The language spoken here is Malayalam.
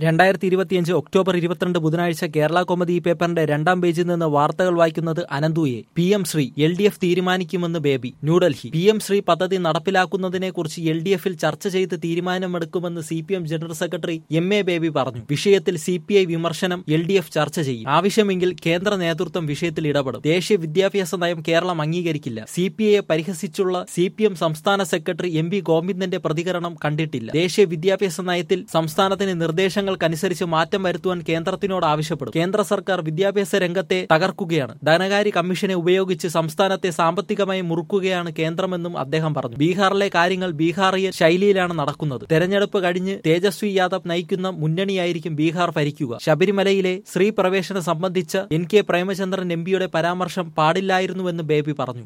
രണ്ടായിരത്തി ഇരുപത്തിയഞ്ച് ഒക്ടോബർ ഇരുപത്തിരണ്ട് ബുധനാഴ്ച കേരള കോമഡി പേപ്പറിന്റെ രണ്ടാം പേജിൽ നിന്ന് വാർത്തകൾ വായിക്കുന്നത് അനന്തുയെ P M Shri L D F തീരുമാനിക്കുമെന്ന് ബേബി ന്യൂഡൽഹി പി എം ശ്രീ പദ്ധതി നടപ്പിലാക്കുന്നതിനെക്കുറിച്ച് എൽ ഡി എഫിൽ ചർച്ച ചെയ്ത് തീരുമാനമെടുക്കുമെന്ന് C P M general secretary M A Baby പറഞ്ഞു വിഷയത്തിൽ സി പി ഐ വിമർശനം എൽ ഡി എഫ് ചർച്ച ചെയ്യും ആവശ്യമെങ്കിൽ കേന്ദ്ര നേതൃത്വം വിഷയത്തിൽ ഇടപെടും ദേശീയ വിദ്യാഭ്യാസ നയം കേരളം അംഗീകരിക്കില്ല സി പി ഐയെ പരിഹസിച്ചുള്ള സി പി എം സംസ്ഥാന സെക്രട്ടറി എം പി ഗോവിന്ദന്റെ പ്രതികരണം കണ്ടിട്ടില്ല ദേശീയ വിദ്യാഭ്യാസ നയത്തിൽ സംസ്ഥാനത്തിന് നിർദ്ദേശങ്ങൾക്കനുസരിച്ച് മാറ്റം വരുത്തുവാൻ കേന്ദ്രത്തിനോട് ആവശ്യപ്പെടും കേന്ദ്ര സർക്കാർ വിദ്യാഭ്യാസ രംഗത്തെ തകർക്കുകയാണ് ധനകാര്യ കമ്മീഷനെ ഉപയോഗിച്ച് സംസ്ഥാനത്തെ സാമ്പത്തികമായി മുറുക്കുകയാണ് കേന്ദ്രമെന്നും അദ്ദേഹം പറഞ്ഞു ബീഹാറിലെ കാര്യങ്ങൾ ബീഹാറിയൻ ശൈലിയിലാണ് നടക്കുന്നത് തെരഞ്ഞെടുപ്പ് കഴിഞ്ഞ് തേജസ്വി യാദവ് നയിക്കുന്ന മുന്നണിയായിരിക്കും ബീഹാർ ഭരിക്കുക ശബരിമലയിലെ സ്ത്രീ പ്രവേശനം സംബന്ധിച്ച എൻ കെ പ്രേമചന്ദ്രൻ എം പിയുടെ പരാമർശം പാടില്ലായിരുന്നുവെന്ന് ബേബി പറഞ്ഞു